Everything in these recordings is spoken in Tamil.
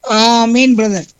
ஆமீன் பிரதர்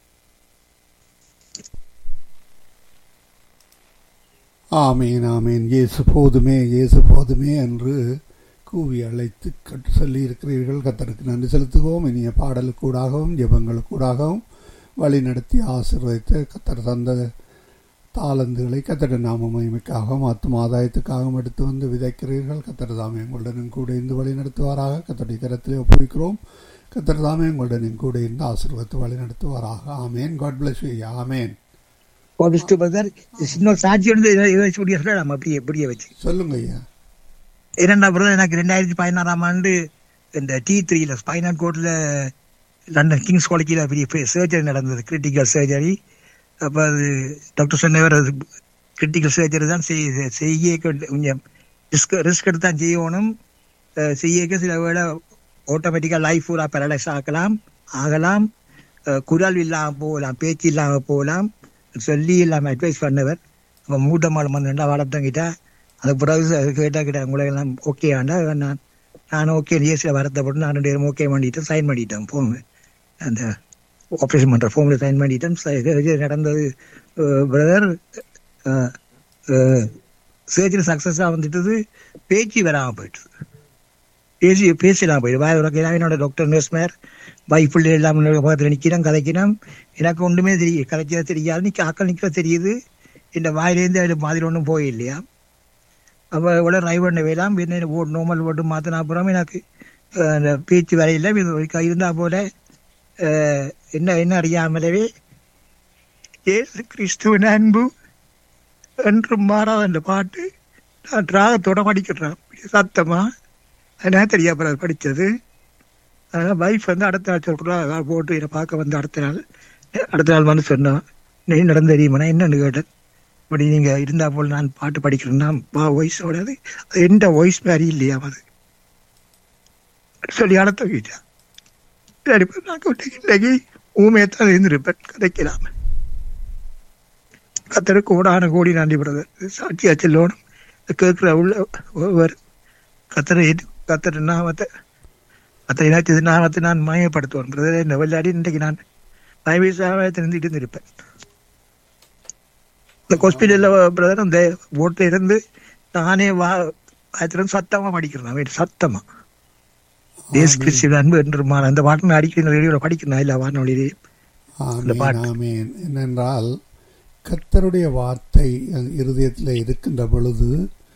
ஆமீன் ஆமீன் இயேசு போதுமே இயேசு போதுமே என்று கூவி அழைத்து கற்று சொல்லி இருக்கிறீர்கள் கத்தருக்கு நன்றி செலுத்துவோம் இனிய பாடலுக்கூடாகவும் ஜெபங்களுக்கூடாகவும் வழி நடத்தி ஆசீர்வதித்து கத்தர் தந்த தாளந்துகளை கத்தட நாம மகிமைக்காகவும் ஆத்ம ஆதாயத்துக்காகவும் எடுத்து வந்து விதைக்கிறீர்கள் கத்தர் தாமே உங்களுடனும் கூட இருந்து வழி நடத்துவாராக கத்தருடைய கரத்திலே ஒப்புவிக்கிறோம் கத்தர் தாமே உங்களுடனும் கூட இருந்து ஆசீர்வதித்து வழி நடத்துவாராக amen God bless you amen கோபிஸ்டு பிரதர் இன்னொரு சாட்சி வந்து இதை- இதை சொல்லி சொல்லலாம் அப்படியே அப்படியே வச்சு சொல்லுங்க ஐயா இரண்டாம் பிரதர் எனக்கு ரெண்டாயிரத்தி பதினாறாம் ஆண்டு இந்த டி த்ரீல ஸ்பைனல் கோட்ல லண்டன் கிங்ஸ் காலேஜில் பெரிய சர்ஜரி நடந்தது கிரிட்டிக்கல் சர்ஜரி அப்போ அது டாக்டர் சொன்னவர் அது கிரிட்டிக்கல் சர்ஜரி தான் செய்ய செய்ய கொஞ்சம் ரிஸ்க் ரிஸ்க் எடுத்து தான் செய்யணும் அஹ் செய்யக்க சில வேளை ஆட்டோமேட்டிக்காக லைஃப் பூரா பேரலைஸ் ஆக்கலாம் ஆகலாம் அஹ் குரல் இல்லாமல் போகலாம் பேச்சு இல்லாமல் போகலாம் சொல்லி இல்லாமல் அட்வைஸ் பண்ணவர் அப்போ மூட்டமாள் வந்து ரெண்டா வளர்த்தங்கிட்டா அது பிறகு கேட்டா கிட்ட உங்களை எல்லாம் ஓகே ஆண்டா நான் நான் ஓகே ஏசியில் வருத்தப்பட்டு நான் ரெண்டு பேரும் ஓகே பண்ணிட்டேன் சைன் பண்ணிட்டேன் ஃபோன் அந்த ஆப்ரேஷன் பண்ணுற ஃபோனில் சைன் பண்ணிட்டேன் ச- இது நடந்தது பிரதர் சர்ஜரி சக்ஸஸாக வந்துட்டது பேச்சு வராமல் போயிட்டுது பேசி பேசலாம் போயிடு வாய் உனக்கு என்னோட டாக்டர் நர்ஸ்மேர் வைஃப் பிள்ளை எல்லாம் பக்கத்தில் நிற்கிறேன் கதைக்கிறேன் எனக்கு ஒன்றுமே தெரியும் கதைச்சா தெரியாது நிற்க ஆக்கள் நிற்க தெரியுது இந்த வாயிலேருந்து அது மாதிரி ஒன்றும் போய் இல்லையா அப்போ இவ்வளோ ட்ரைவ் பண்ண வேலாம் என்ன ஓட் நார்மல் ஓட்டு மாற்றின அப்புறம் எனக்கு அஹ், அந்த பேச்சு வரையில் இருந்தா போல அஹ், என்ன என்ன அறியாமலவே ஏசு கிறிஸ்துவின் அன்பு என்றும் மாறாத அந்த பாட்டு நான் ராகத்தோட படிக்கிறேன் சத்தமா அதனால தெரியாம படித்தது அதனால் வைஃப் வந்து அடுத்த நாள் சொல்கிறா போட்டு என்னை பார்க்க வந்து அடுத்த நாள் அடுத்த நாள் வந்து சொன்னான் நீ நடந்து தெரியுமா என்னன்னு கேட்டேன் இப்படி நீங்க இருந்தா போல் நான் பாட்டு படிக்கிறேன்னா வா வாய்ஸோட அது அது எந்த வாய்ஸ் மாதிரி இல்லையா அது சொல்லி அடத்த வீட்டா சரி இப்ப நான் விட்டு இன்னைக்கு ஊமையத்தான் இருந்திருப்பேன் கதைக்கலாம் கத்தருக்கு கோடான கோடி நன்றி பிரதர் சாட்சியா செல்லோனும் கேட்கிற உள்ள ஒருவர் கத்தரை கத்தர் நாமத்தை கத்தரை இணைச்சது நாமத்தை நான் மயப்படுத்துவேன் பிரதர் இந்த விளையாடி இன்றைக்கு நான் பயவீசாக தெரிஞ்சுட்டு இருந்திருப்பேன் இந்த ஹாஸ்பிட்டல்ல பிரதர் அந்த போட்ல இருந்து நானே வா ஆயிரத்தி சத்தமா படிக்கிறேன் அவன் சத்தமா தேஸ் கிறிஸ்டின் அன்பு என்றுமான அந்த பாட்டு நான் அடிக்கிற ரேடியோல படிக்கிறேன் இல்ல வானொலியிலே அந்த ஆமீன் பாட்டு. ஆமீன் என்னென்றால் கர்த்தருடைய வார்த்தை அஹ், இருதயத்தில் இருக்கின்ற பொழுது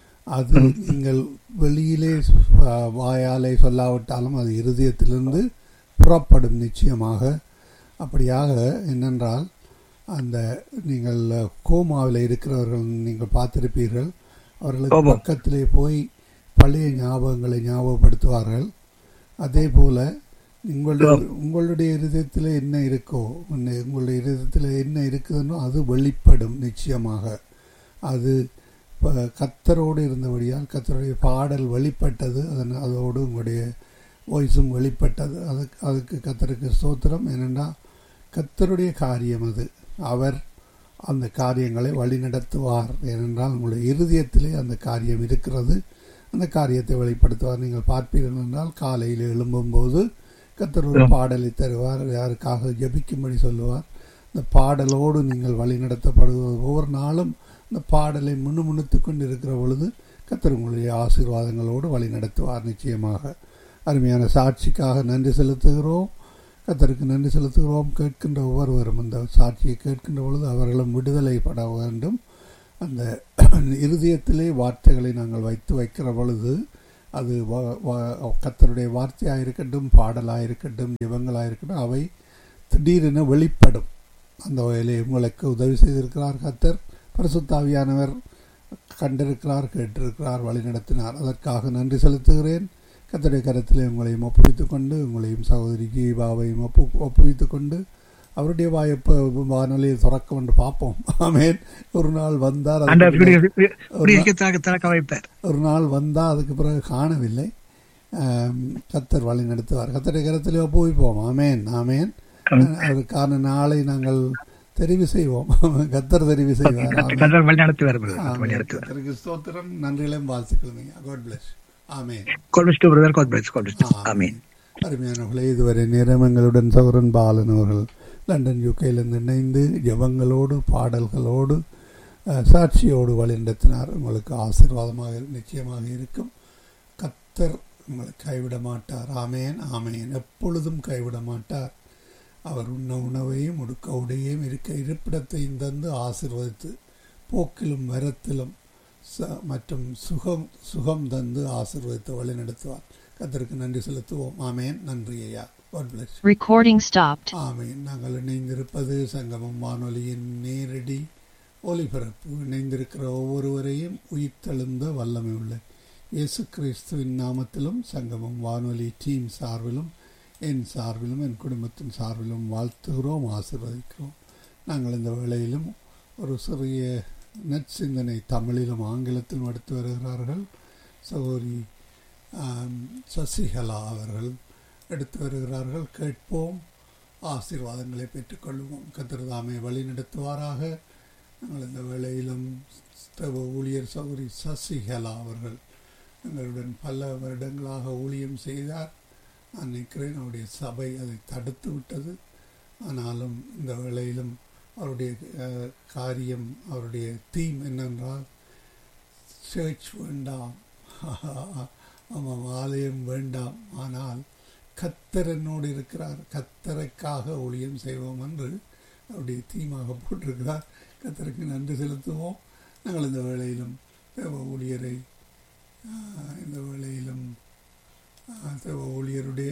அது நீங்கள் வெளியிலே அஹ், வாயாலே சொல்லாவிட்டாலும் அது இருதயத்திலிருந்து புறப்படும் நிச்சயமாக அப்படியாக என்னென்றால் அந்த நீங்கள் கோமாவில் இருக்கிறவர்கள் நீங்கள் பார்த்திருப்பீர்கள் அவர்களுக்கு ஆமாம். பக்கத்திலே போய் பழைய ஞாபகங்களை ஞாபகப்படுத்துவார்கள் அதே போல உங்களுடைய உங்களுடைய இருதயத்தில் என்ன இருக்கோ உன்னை- உங்களுடைய இருதயத்தில் என்ன இருக்குதுன்னோ அது வெளிப்படும் நிச்சயமாக அது ப- கத்தரோடு இருந்தபடியால் கத்தருடைய பாடல் வெளிப்பட்டது அதன் அதோடு உங்களுடைய வாய்ஸும் வெளிப்பட்டது அதுக்கு அதுக்கு கத்தருக்கு ஸ்தோத்திரம் ஏனென்றால் கத்தருடைய காரியம் அது அவர் அந்த காரியங்களை வழிநடத்துவார் ஏனென்றால் உங்களுடைய இருதயத்திலே அந்த காரியம் இருக்கிறது அந்த காரியத்தை வெளிப்படுத்துவார் நீங்கள் பார்ப்பீர்கள் என்றால் காலையில் எழும்பும்போது கத்தர் ஒரு பாடலை தருவார் யாருக்காக ஜெபிக்கும்படி சொல்லுவார் இந்த பாடலோடு நீங்கள் வழிநடத்தப்படுவது ஒவ்வொரு நாளும் இந்த பாடலை முணுமுணுத்து கொண்டு இருக்கிற பொழுது கத்தர் உங்களுடைய ஆசீர்வாதங்களோடு வழி நடத்துவார் நிச்சயமாக அருமையான சாட்சிக்காக நன்றி செலுத்துகிறோம் கத்தருக்கு நன்றி செலுத்துகிறோம் கேட்கின்ற ஒவ்வொருவரும் அந்த சாட்சியை கேட்கின்ற பொழுது அவர்களும் விடுதலைப்பட வேண்டும் அந்த இருதயத்திலே வார்த்தைகளை நாங்கள் வைத்து வைக்கிற பொழுது அது வ- வ- கர்த்தருடைய வார்த்தையாக இருக்கட்டும் பாடலாக இருக்கட்டும் ஜெபங்களாக இருக்கட்டும் அவை திடீரென வெளிப்படும் அந்த வகையிலே உங்களுக்கு உதவி செய்திருக்கிறார் கத்தர் பரிசுத்தாவியானவர் கண்டிருக்கிறார் கேட்டிருக்கிறார் வழிநடத்தினார் அதற்காக நன்றி செலுத்துகிறேன் கத்தருடைய கரத்திலே உங்களையும் ஒப்புவித்துக் கொண்டு உங்களையும் சகோதரி ஜீவாவையும் ஒப்பு ஒப்புவித்துக் கொண்டு அவருடைய வாய்ப்பு வானொலியை திறக்கும் என்று பார்ப்போம் ஆமேன் ஒரு நாள் வந்தார் அந்த அதுக்கு பிறகு- பிரியத்தை திறக்க வைப்பார் ஒரு நாள் வந்தால் அதுக்கு பிறகு காணவில்லை ஆம், கத்தர் வழி நடத்துவார் கத்தருடைய கரத்திலே ஒப்புவிப்போம் ஆமேன் ஆமேன் அதற்கான நாளை நாங்கள் தெரிவு செய்வோம் கத்தர் தெரிவு செய்வார் ஆமென். கத்தர் வழி நடத்துவார் brother. வழி ஆமென். நடத்துவார் கர்த்தருக்கு ஸ்தோத்திரம் நன்றிகளும் வாழ்த்துக்களும் God bless amen God bless you, brother. God bless. God bless. Amen. அருமையானவர்களே இதுவரை நேரம் எங்களுடன் சௌரன் பாலன் அவர்கள் லண்டன் யூகேயிலிருந்து இணைந்து ஜபங்களோடு பாடல்களோடு அஹ், சாட்சியோடு வழிநடத்தினார் உங்களுக்கு ஆசீர்வாதமாக நிச்சயமாக இருக்கும் கத்தர் உங்களை கைவிட மாட்டார் ஆமேன் ஆமேன் எப்பொழுதும் கைவிட மாட்டார் அவர் உண்ண உணவையும் உடுக்க உடையையும் இருக்க இருப்பிடத்தையும் தந்து ஆசீர்வதித்து போக்கிலும் வரத்திலும் ச- மற்றும் சுகம் சுகம் தந்து ஆசீர்வதித்து வழி நடத்துவார் கத்தருக்கு நன்றி செலுத்துவோம் ஆமேன் நன்றி ஐயா God bless you. Recording stopped. ஆமேன் நாங்கள் இணைந்திருப்பது சங்கமம் வானொலியின் நேரடி ஒலிபரப்பு இணைந்திருக்கிற ஒவ்வொருவரையும் உயிர்த்தெழுந்த வல்லமை உள்ள இயேசு கிறிஸ்துவின் நாமத்திலும் சங்கமம் வானொலி டீம் சார்பிலும் என் சார்பிலும் என் குடும்பத்தின் சார்பிலும் வாழ்த்துகிறோம் ஆசீர்வதிக்கிறோம் நாங்கள் இந்த வேளையிலும் ஒரு சிறிய நற்சிந்தனை தமிழிலும் ஆங்கிலத்திலும் எடுத்து வருகிறார்கள் சகோதரி ஆம், சசிகலா அவர்கள் எடுத்து வருகிறார்கள் கேட்போம் ஆசீர்வாதங்களை பெற்றுக்கொள்வோம் கத்திரதாமை வழி நடத்துவாராக நாங்கள் இந்த வேளையிலும் ஸ்தவ ஊழியர் சௌரி சசிகலா அவர்கள் எங்களுடன் பல வருடங்களாக ஊழியம் செய்தார் நான் நினைக்கிறேன் அவருடைய சபை அதை தடுத்து விட்டது ஆனாலும் இந்த வேளையிலும் அவருடைய அஹ், காரியம் அவருடைய தீம் என்னென்றால் சர்ச் வேண்டாம் ஆமாம் ஆலயம் வேண்டாம் ஆனால் கத்தர் என்னோடு இருக்கிறார் கத்தரைக்காக ஊழியம் செய்வோம் என்று அவருடைய தீமாக போட்டிருக்கிறார் கத்தருக்கு நன்றி செலுத்துவோம் நாங்கள் இந்த வேளையிலும் தேவ ஊழியரை ஆஹ், இந்த வேளையிலும் ஆஹ், தேவ ஊழியருடைய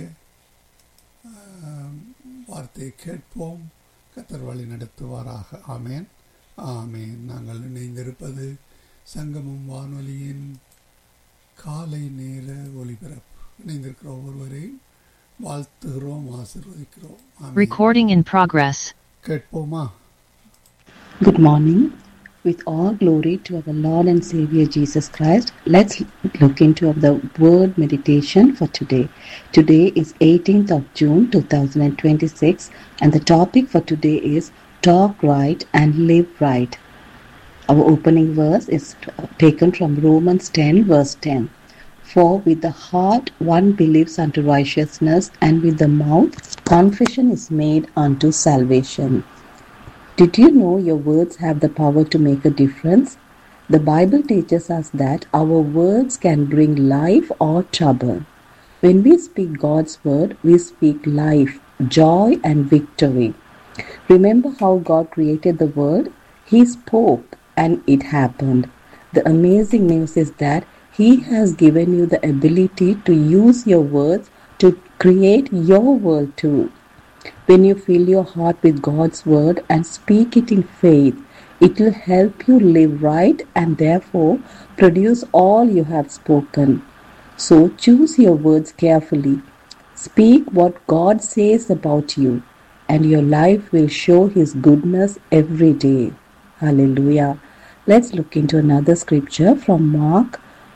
ஆஹ், வார்த்தையை கேட்போம் கத்தர் வழி நடத்துவாராக ஆமேன் ஆமேன் நாங்கள் இணைந்திருப்பது சங்கமம் வானொலியின் காலை நேர ஒளிபரப்பு இணைந்திருக்கிற ஒவ்வொருவரையும் வாழ்த்துகிறோம் ஆசீர்வதிக்கிறோம் ஆமென். Recording in progress. கேட்போமா Good morning. With all glory to our Lord and Savior Jesus Christ, let's look into the word meditation for today. Today is 18th of June 2026 and the topic for today is talk right and live right. Our opening verse is taken from Romans 10 verse 10. For with the heart one believes unto righteousness and with the mouth confession is made unto salvation. Did you know your words have the power to make a difference? The Bible teaches us that our words can bring life or trouble. When we speak God's word, we speak life, joy, and victory. Remember how God created the world? He spoke and it happened. The amazing news is that He has given you the ability to use your words to create your world too. When you fill your heart with God's word and speak it in faith, it will help you live right and therefore produce all you have spoken. So choose your words carefully. Speak what God says about you, and your life will show His goodness every day. Hallelujah. Let's look into another scripture from Mark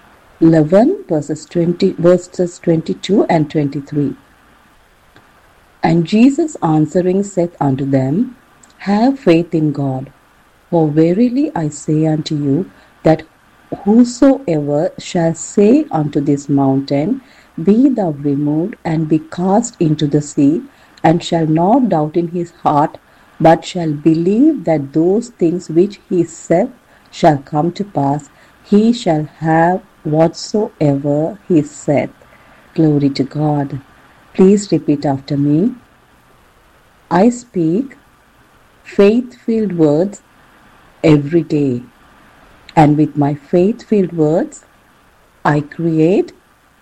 11 verses 20 verses 22 and 23. And Jesus answering said unto them, Have faith in God. For verily I say unto you, that whosoever shall say unto this mountain, Be thou removed and be cast into the sea, and shall not doubt in his heart, but shall believe that those things which he saith shall come to pass, he shall have whatsoever he saith. Glory to God. Please repeat after me. I speak faith filled words every day. And with my faith filled words, I create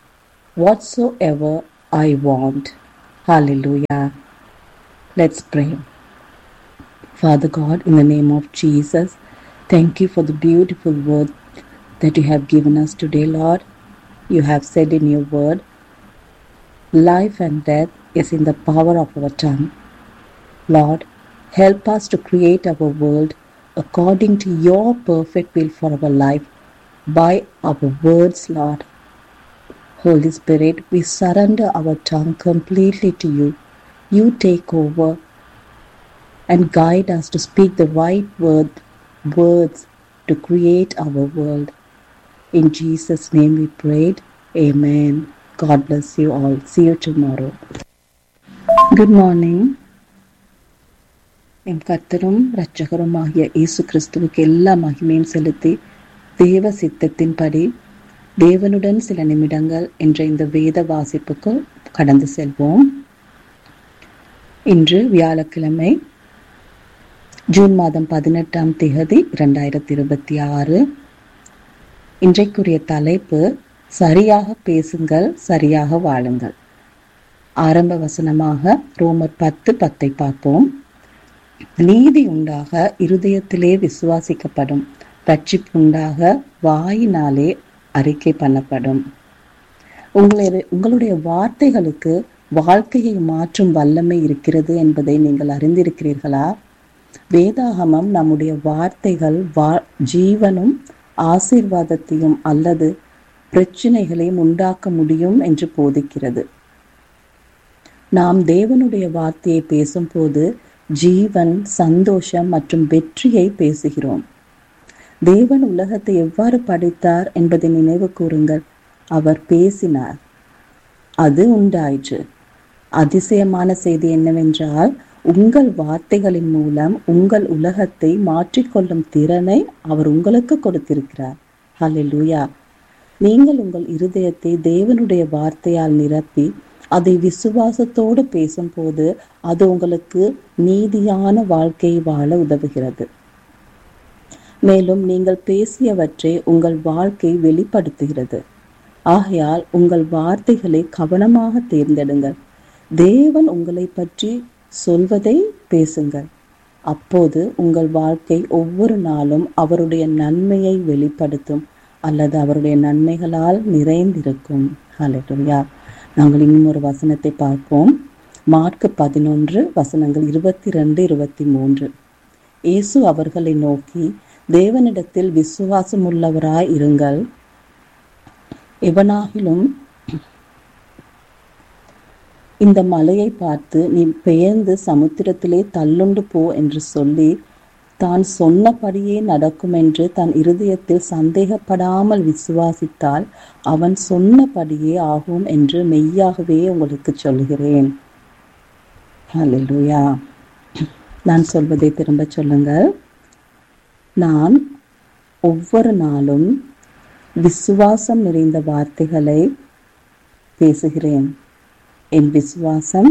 whatsoever I want. Hallelujah. Let's pray. Father God, in the name of Jesus, thank you for the beautiful word that you have given us today, Lord. You have said in your word, life and death is in the power of our tongue. Lord, help us to create our world according to your perfect will for our life by our words, Lord. Holy Spirit, we surrender our tongue completely to you. You take over and guide us to speak the right word, words to create our world. In Jesus' name we prayed. Amen. God bless you all. See you tomorrow. Good morning. என் கர்த்தரும் இரட்சகருமாகிய இயேசு கிறிஸ்துவுக்கு எல்லா மகிமையும் செலுத்தி தேவ சித்தத்தின்படி தேவனுடன் சில நிமிடங்கள் என்ற இந்த வேத வாசிப்புக்கு கடந்து செல்வோம் இன்று வியாழக்கிழமை ஜூன் மாதம் பதினெட்டாம் திகதி இரண்டாயிரத்தி இருபத்தி ஆறு இன்றைக்குரிய தலைப்பு சரியாக பேசுங்கள் சரியாக வாழுங்கள் ஆரம்ப வசனமாக ரோமர் பத்து பத்தை பார்ப்போம் நீதி உண்டாக இருதயத்திலே விசுவாசிக்கப்படும் ரட்சிப்பு உண்டாக வாயினாலே அறிக்கை பண்ணப்படும் உங்களுடைய உங்களுடைய வார்த்தைகளுக்கு வாழ்க்கையை மாற்றும் வல்லமை இருக்கிறது என்பதை நீங்கள் அறிந்திருக்கிறீர்களா வேதாகமம் நம்முடைய வார்த்தைகள் வா ஜீவனும் ஆசீர்வாதத்தையும் அல்லது பிரச்சனைகளையும் உண்டாக்க முடியும் என்று போதிக்கிறது நாம் தேவனுடைய வார்த்தையை பேசும்போது ஜீவன் சந்தோஷம் மற்றும் வெற்றியை பேசுகிறோம் தேவன் உலகத்தை எவ்வாறு படைத்தார் என்பதை நினைவு கூறுங்கள் அவர் பேசினார் அது உண்டாயிற்று அதிசயமான செய்தி என்னவென்றால் உங்கள் வார்த்தைகளின் மூலம் உங்கள் உலகத்தை மாற்றிக்கொள்ளும் திறனை அவர் உங்களுக்கு கொடுத்திருக்கிறார் ஹalleluya நீங்கள் உங்கள் இருதயத்தை தேவனுடைய வார்த்தையால் நிரப்பி அதை விசுவாசத்தோடு பேசும்போது அது உங்களுக்கு நீதியான வாழ்க்கையை வாழ உதவுகிறது மேலும் நீங்கள் பேசியவற்றை உங்கள் வாழ்க்கை வெளிப்படுத்துகிறது ஆகையால் உங்கள் வார்த்தைகளை கவனமாக தேர்ந்தெடுங்கள் தேவன் உங்களை பற்றி சொல்வதை பேசுங்கள் அப்போது உங்கள் வாழ்க்கை ஒவ்வொரு நாளும் அவருடைய நன்மையை வெளிப்படுத்தும் அல்லது அவருடைய நன்மைகளால் நிறைந்திருக்கும் ஹalleluya நாங்கள் இன்னும் ஒரு வசனத்தை பார்ப்போம் மார்க் பதினொன்று வசனங்கள் இருபத்தி ரெண்டு இருபத்தி மூன்று இயேசு அவர்களை நோக்கி தேவனிடத்தில் விசுவாசம் உள்ளவராய் இருங்கள் எவனாகிலும் இந்த மலையை பார்த்து நீ பெயர்ந்து சமுத்திரத்திலே தள்ளுண்டு போ என்று சொல்லி தான் சொன்னபடியே நடக்கும் என்று தன் இருதயத்தில் சந்தேகப்படாமல் விசுவாசித்தால் அவன் சொன்னபடியே ஆகும் என்று மெய்யாகவே உங்களுக்கு சொல்கிறேன் ஹalleluya நான் சொல்வதை திரும்ப சொல்லுங்கள் நான் ஒவ்வொரு நாளும் விசுவாசம் நிறைந்த வார்த்தைகளை பேசுகிறேன் என் விசுவாசம்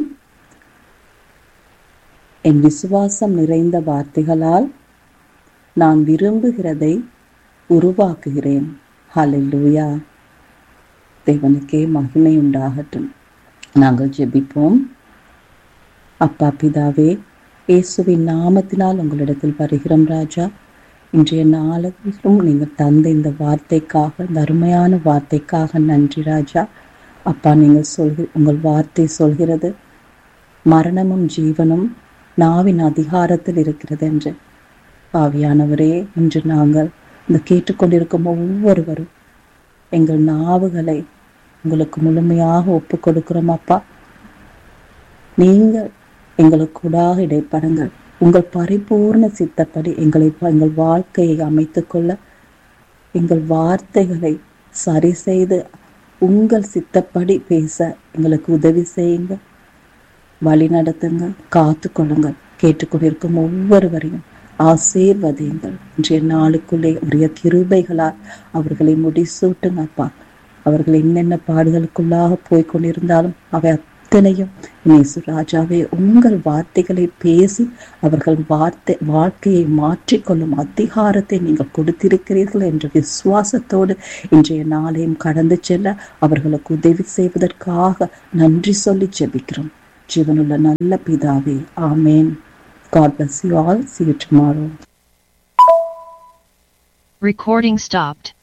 என் விசுவாசம் நிறைந்த வார்த்தைகளால் நான் விரும்புகிறதை உருவாக்குகிறேன் ஹalleluya தேவனுக்கே மகிமை உண்டாகட்டும் நாங்கள் ஜெபிப்போம் அப்பா பிதாவே இயேசுவின் நாமத்தினால் உங்களிடத்தில் வருகிறோம் ராஜா இன்றைய நாளிலும் நீங்கள் தந்த இந்த வார்த்தைக்காக இந்த அருமையான வார்த்தைக்காக நன்றி ராஜா அப்பா நீங்கள் சொல்கி உங்கள் வார்த்தை சொல்கிறது மரணமும் ஜீவனும் நாவின் அதிகாரத்தில் இருக்கிறது என்று பாவியானவரே இன்று நாங்கள் இந்த கேட்டுக்கொண்டிருக்கும் ஒவ்வொருவரும் எங்கள் நாவுகளை உங்களுக்கு முழுமையாக ஒப்பு கொடுக்கிறோம் அப்பா நீங்கள் எங்களுக்கூடாக இடைப்படுங்கள் உங்கள் பரிபூர்ண சித்தப்படி எங்களை எங்கள் வாழ்க்கையை அமைத்துக் கொள்ள எங்கள் வார்த்தைகளை சரி செய்து உங்கள் சித்தப்படி பேச எங்களுக்கு உதவி செய்யுங்க வழி நடத்துங்க காத்து கொள்ளுங்கள் கேட்டுக்கொண்டிருக்கும் ஒவ்வொருவரையும் ஆசீர்வதியுங்கள் இன்றைய நாளுக்குள்ளே உரிய கிருபைகளால் அவர்களை முடிசூட்டுங்க அப்பா அவர்கள் என்னென்ன பாடுகளுக்குள்ளாக போய் கொண்டிருந்தாலும் அவை அத்தனையும் நேசு ராஜாவே உங்கள் வார்த்தைகளை பேசி அவர்கள் வார்த்தை வாழ்க்கையை மாற்றிக்கொள்ளும் அதிகாரத்தை நீங்கள் கொடுத்திருக்கிறீர்கள் என்ற விசுவாசத்தோடு இன்றைய நாளையும் கடந்து செல்ல அவர்களுக்கு உதவி செய்வதற்காக நன்றி சொல்லி ஜெபிக்கிறோம் ஜீவனுள்ள நல்ல பிதாவே ஆமேன் God bless you all. See you tomorrow. Recording stopped.